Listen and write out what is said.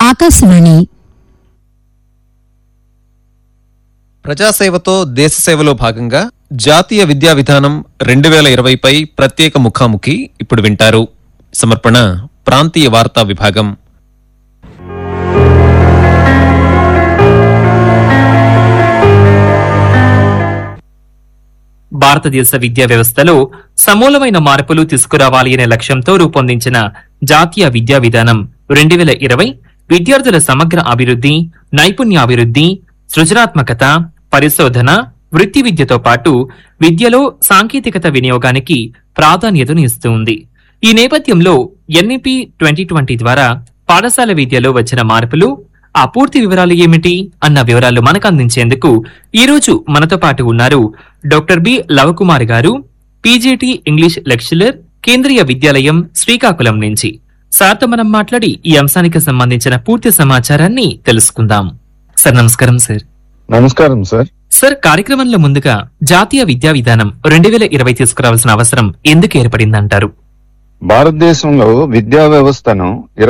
ఆకాశవాణి ప్రజాసేవతో దేశ సేవలో భాగంగా జాతీయ విద్యా విధానం రెండు వేల ఇరవైపై ప్రత్యేక ముఖాముఖి ఇప్పుడు వింటారు సమర్పణ ప్రాంతీయ వార్తా విభాగం భారతదేశ విద్యా వ్యవస్థలో సమూలమైన మార్పులు తీసుకురావాలి అనే లక్ష్యంతో రూపొందించిన జాతీయ విద్యా విధానం రెండు వేల ఇరవై విద్యార్థుల సమగ్ర అభివృద్ధి నైపుణ్యాభివృద్ధి సృజనాత్మకత పరిశోధన వృత్తి విద్యతో పాటు విద్యలో సాంకేతికత వినియోగానికి ప్రాధాన్యతను ఇస్తూ ఉంది ఈ నేపథ్యంలో ఎన్ఈపి ట్వంటీ ట్వంటీ ద్వారా పాఠశాల విద్యలో వచ్చిన మార్పులు ఆ పూర్తి వివరాలు ఏమిటి అన్న వివరాలు మనకు అందించేందుకు ఈ రోజు మనతో పాటు ఉన్నారు డాక్టర్ బి లవకుమార్ గారు పీజీటీ ఇంగ్లీష్ లెక్చరర్ కేంద్రీయ విద్యాలయం శ్రీకాకుళం నుంచి సార్తో మనం మాట్లాడి ఈ అంశానికి సంబంధించిన పూర్తి సమాచారాన్ని తెలుసుకుందాం సార్ నమస్కారం సార్ నమస్కారం సార్ సార్ కార్యక్రమంలో ముందుగా జాతీయ విద్యా విధానం రెండు వేల ఇరవై తీసుకురావాల్సిన అవసరం ఎందుకు ఏర్పడిందంటారు భారతదేశంలో విద్యా వ్యవస్థను